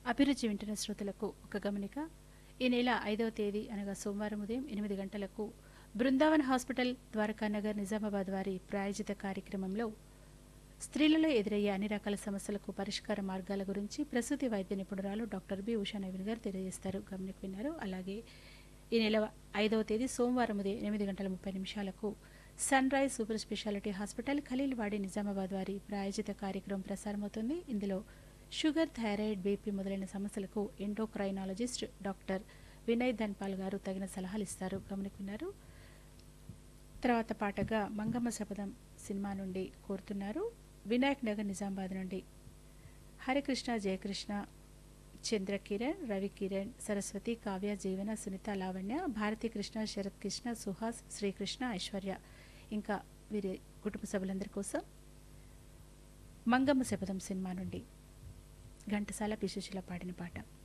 అభిరుచి వింటున్న శ్రోతలకు ఒక గమనిక ఈ నెల ఐదవ తేదీ అనగా సోమవారం ఉదయం ఎనిమిది గంటలకు బృందావన్ హాస్పిటల్ ద్వారకానగర్ నిజామాబాద్ వారి ప్రాయోజిత కార్యక్రమంలో స్త్రీలలో ఎదురయ్యే అన్ని రకాల సమస్యలకు పరిష్కార మార్గాల గురించి ప్రసూతి వైద్య నిపుణురాలు డాక్టర్ బి ఉషా నవీన్ గారు తెలియజేస్తారు గమనిక విన్నారు అలాగే ఈ నెల ఐదవ తేదీ సోమవారం ఉదయం ఎనిమిది గంటల ముప్పై నిమిషాలకు sunrise super speciality hospital Khaleelwadi Nizamabad వారి ప్రాయోజిత కార్యక్రమం ప్రసారమవుతుంది ఇందులో షుగర్ థైరాయిడ్ బీపీ మొదలైన సమస్యలకు ఎండోక్రైనాలజిస్ట్ డాక్టర్ వినయ్ ధన్పాల్ గారు తగిన సలహాలు ఇస్తారు గమనిక విన్నారు తర్వాత పాటగా మంగమ్మ శపథం సినిమా నుండి కోరుతున్నారు వినాయక్ నగర్ నిజామాబాద్ నుండి హరికృష్ణ జయకృష్ణ చంద్రకిరణ్ రవికిరణ్ సరస్వతి కావ్య జీవన సునీత లావణ్య భారతీ కృష్ణ శరత్ కృష్ణ సుహాస్ శ్రీకృష్ణ ఐశ్వర్య ఇంకా వీరి కుటుంబ సభ్యులందరి కోసం మంగమ్మ శపథం సినిమా నుండి ఘంటసాల పిశుశిల పాడిన పాట